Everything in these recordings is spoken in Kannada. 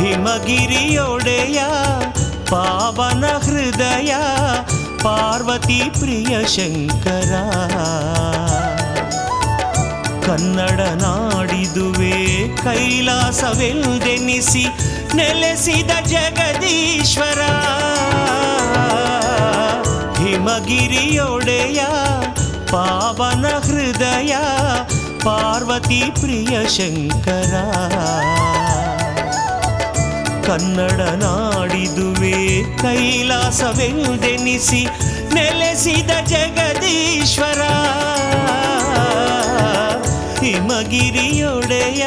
ಹಿಮಗಿರಿಯೊಡೆಯ ಪಾವನ ಹೃದಯ ಪಾರ್ವತಿ ಪ್ರಿಯ ಶಂಕರ ಕನ್ನಡ ನಾಡಿದುವೆ ಕೈಲಾಸವೆಲ್ದೆನಿಸಿ ನೆಲೆಸಿದ ಜಗದೀಶ್ವರ ಹಿಮಗಿರಿಯೊಡೆಯ ಪಾವನ ಹೃದಯ ಪಾರ್ವತಿ ಪ್ರಿಯ ಶಂಕರ ಕನ್ನಡ ನಾಡಿದುವೆ ಕೈಲಾಸವೆಂದೆನಿಸಿ ನೆಲೆಸಿದ ಜಗದೀಶ್ವರ ಹಿಮಗಿರಿಯೊಡೆಯ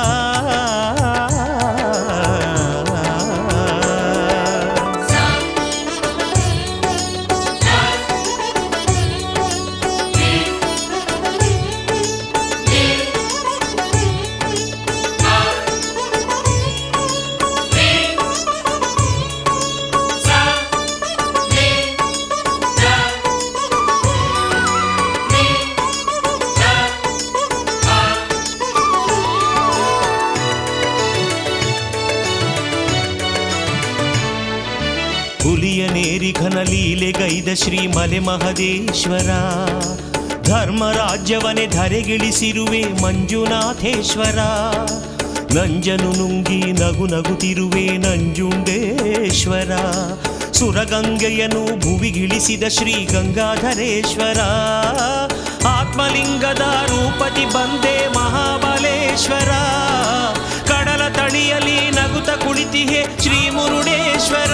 ಹುಲಿಯನೇರಿ ಘನ ಲೀಲೆಗೈದ ಶ್ರೀ ಮಲೆ ಮಹದೇಶ್ವರ ಧರ್ಮ ರಾಜ್ಯವನೆ ಧರೆಗಿಳಿಸಿರುವೆ ಮಂಜುನಾಥೇಶ್ವರ ನಂಜನು ನುಂಗಿ ನಗು ನಗುತ್ತಿರುವೆ ನಂಜುಂಡೇಶ್ವರ ಸುರಗಂಗೆಯನು ಭುವಿಗಿಳಿಸಿದ ಶ್ರೀ ಗಂಗಾಧರೇಶ್ವರ ಆತ್ಮಲಿಂಗದ ರೂಪತಿ ಬಂದೆ ಮಹಾಬಲೇಶ್ವರ ಕಡಲ ತಳಿಯಲಿ ನಗುತ ಕುಳಿತಿಹೆ ಶ್ರೀ ಮುರುಡೇಶ್ವರ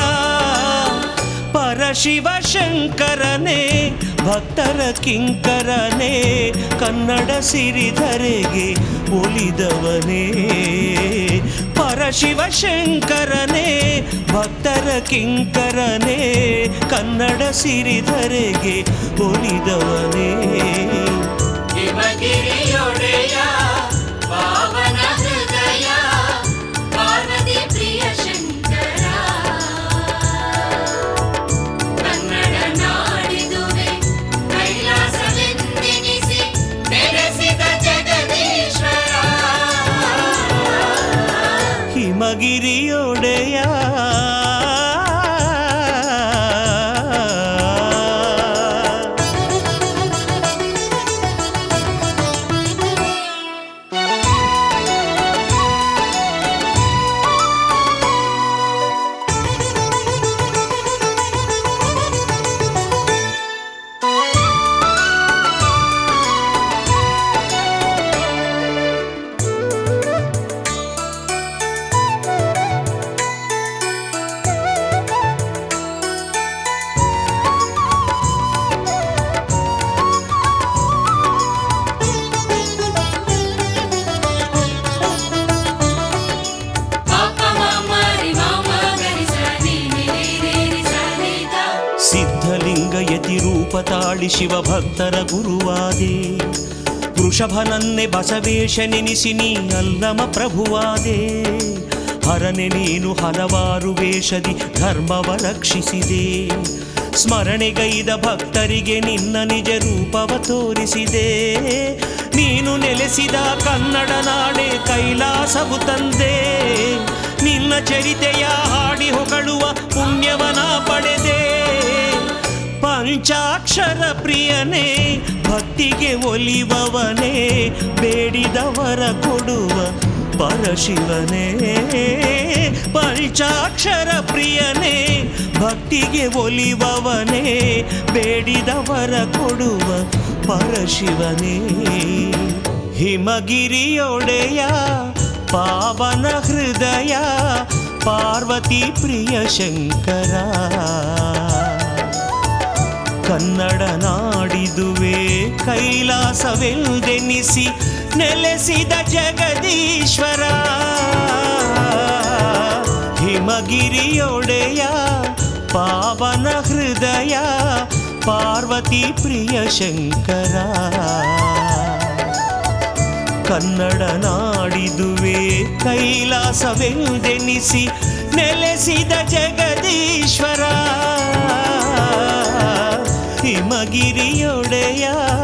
ಪರಶಿವ ಶಂಕರನೇ ಭಕ್ತರ ಕಿಂಕರನೇ ಕನ್ನಡ ಸಿರಿಧರೆಗೆ ಒಲಿದವನೇ ಪರಶಿವ ಶಂಕರನೇ ಭಕ್ತರ ಕಿಂಕರನೇ ಕನ್ನಡ ಸಿರಿಧರೆಗೆ ಒಲಿದವನೇ ಹಿಮಗಿರಿಯೊಡೆಯ ಪಾವನ ಹೃದಯ ಪಾರ್ವತಿ ಪ್ರಿಯ ಶಂಕರ ಕನ್ನಡ ನಾಡಿದುವೆ ಕೈಲಾಸವೆಂದೆನಿಸಿ ನೆಲೆಸಿದ ಜಗದೀಶ್ವರ ಹಿಮಗಿರಿಯೊಡೆಯ ಪಾಪ ಮಾಮರಿ ಮಾಮ ಗರಿಸ ನೀನಿ ನೀರಿ ಸನಿತ ಸಿದ್ಧಲಿಂಗ ಯತಿ ರೂಪ ತಾಳಿ ಶಿವ ಭಕ್ತರ ಗುರುವಾದೆ ವೃಷಭನನ್ನೇ ಬಸವೇಶ ನೆನಿಸಿ ನೀ ಅಲ್ಲಮ ಪ್ರಭುವಾದೆ ಹರನೆ ನೀನು ಹಲವಾರು ವೇಷದಿ ಧರ್ಮವ ರಕ್ಷಿಸಿದೆ ಸ್ಮರಣೆಗೈದ ಭಕ್ತರಿಗೆ ನಿನ್ನ ನಿಜ ರೂಪವ ತೋರಿಸಿದೆ ನೀನು ನೆಲೆಸಿದ ಕನ್ನಡ ನಾಡೆ ಕೈಲಾಸವು ತಂದೆ ನಿನ್ನ ಚರಿತೆಯ ಹಾಡಿ ಹೊಗಳುವ ಪುಣ್ಯವನ ಪಡೆದೆ ಪಂಚಾಕ್ಷರ ಪ್ರಿಯನೇ ಭಕ್ತಿಗೆ ಒಲಿವವನೇ ಬೇಡಿದವರ ಕೊಡುವ ಪರಶಿವನೇ ಪಂಚಾಕ್ಷರ ಪ್ರಿಯನೇ ಭಕ್ತಿಗೆ ಒಲಿವವನೇ ಬೇಡಿದವರ ಕೊಡುವ ಪರಶಿವನೇ ಹಿಮಗಿರಿಯೊಡೆಯ ಪಾವನ ಹೃದಯ ಪಾರ್ವತಿ ಪ್ರಿಯ ಶಂಕರ ಕನ್ನಡ ನಾಡಿದುವೆ ಕೈಲಾಸವೆಲ್ದೆನಿಸಿ ನೆಲೆಸಿದ ಜಗದೀಶ್ವರ ಹಿಮಗಿರಿಯೊಡೆಯ ಪಾವನ ಹೃದಯ ಪಾರ್ವತಿ ಪ್ರಿಯ ಶಂಕರ ಕನ್ನಡ ನಾಡಿದುವೆ ಕೈಲಾಸವೆಂದೆನಿಸಿ ನೆಲೆಸಿದ ಜಗದೀಶ್ವರ ಹಿಮಗಿರಿಯೊಡೆಯ